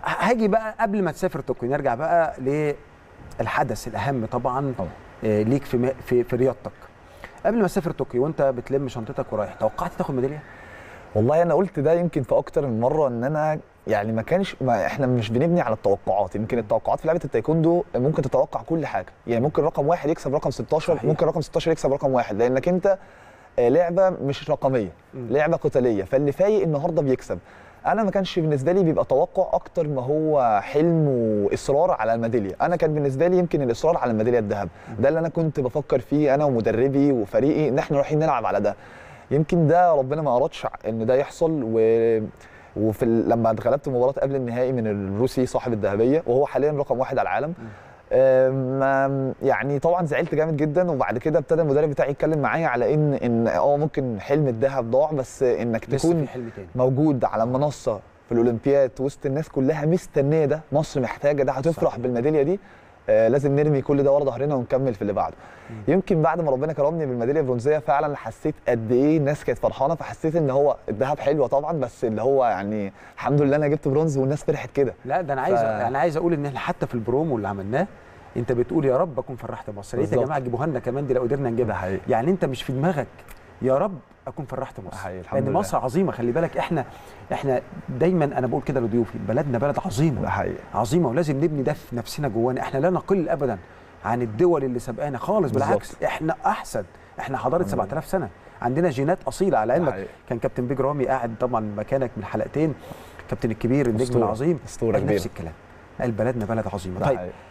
هاجي بقى قبل ما تسافر طوكيو نرجع بقى للحدث الاهم طبعا طبعا. آه، ليك في م- في في رياضتك قبل ما تسافر طوكيو وانت بتلم شنطتك ورايح توقعت تاخد ميداليه والله انا قلت ده يمكن في اكتر من مره ان انا يعني ما كانش ما احنا مش بنبني على التوقعات يمكن التوقعات في لعبه التايكوندو ممكن تتوقع كل حاجه يعني ممكن رقم واحد يكسب رقم 16 صحيح. ممكن رقم 16 يكسب رقم واحد لانك انت آه، لعبه مش رقميه مم. لعبه قتاليه فاللي فايق النهارده بيكسب انا ما كانش بالنسبه لي بيبقى توقع اكتر ما هو حلم واصرار على الميداليه انا كان بالنسبه لي يمكن الاصرار على الميداليه الذهب ده اللي انا كنت بفكر فيه انا ومدربي وفريقي ان احنا رايحين نلعب على ده يمكن ده ربنا ما ارادش ان ده يحصل و وفي ال... لما اتغلبت مباراه قبل النهائي من الروسي صاحب الذهبيه وهو حاليا رقم واحد على العالم آم، آم، يعني طبعا زعلت جامد جدا وبعد كده ابتدى المدرب بتاعي يتكلم معايا على ان ان اه ممكن حلم الذهب ضاع بس انك لسه تكون في حلم تاني موجود على منصه في الاولمبياد وسط الناس كلها مستنيه ده مصر محتاجه ده هتفرح صحيح. بالميداليه دي آه لازم نرمي كل ده ورا ظهرنا ونكمل في اللي بعده يمكن بعد ما ربنا كرمني بالميداليه البرونزيه فعلا حسيت قد ايه الناس كانت فرحانه فحسيت ان هو الذهب حلوه طبعا بس اللي هو يعني الحمد لله انا جبت برونز والناس فرحت كده لا ده انا عايز ف- انا عايز اقول ان احنا حتى في البرومو اللي عملناه انت بتقول يا رب اكون فرحت مصر يا ريت يا بالظبط. جماعه جيبوها لنا كمان دي لو قدرنا ده نجيبها حقيقي يعني انت مش في دماغك يا رب اكون فرحت مصر حقيقي الحمد لان لله. مصر عظيمه خلي بالك احنا احنا دايما انا بقول كده لضيوفي بلدنا بلد ده عظيمه حقيقي عظيمه ولازم نبني ده في نفسنا جوانا احنا لا نقل ابدا عن الدول اللي سبقانا خالص بالظبط. بالعكس احنا احسن احنا حضاره الحمد لله. 7000 سنه عندنا جينات اصيله على ده علمك حقيقي. كان كابتن بيج رامي قاعد طبعا مكانك من حلقتين كابتن الكبير النجم أسطورة. العظيم أسطورة قال كبيرة. نفس الكلام قال بلدنا بلد عظيمه ده طيب حقيقي.